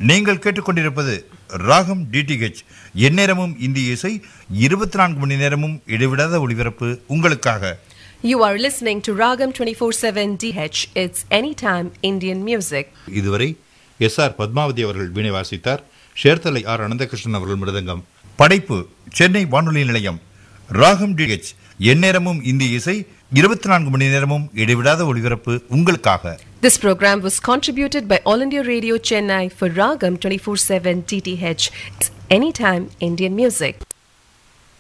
நீங்கள் கேட்டுக்கொண்டிருப்பது ராகம் டிடிஹெச் எந்நேரமும் இந்திய இசை இருபத்தி நான்கு மணி நேரமும் இடைவிடாத ஒளிபரப்பு உங்களுக்காக You are listening to Ragam 24/7 DH. It's anytime Indian music. இதுவரை எஸ் ஆர் பத்மாவதி அவர்கள் வீணை வாசித்தார் ஷேர்தலை ஆர் அனந்தகிருஷ்ணன் அவர்கள் மிருதங்கம் படைப்பு சென்னை வானொலி நிலையம் ராகம் டிஹெச் எந்நேரமும் இந்திய இசை இருபத்தி நான்கு மணி நேரமும் இடைவிடாத ஒளிபரப்பு உங்களுக்காக This program was contributed by All India Radio Chennai for Ragam 24/7 DTH. It's anytime Indian music.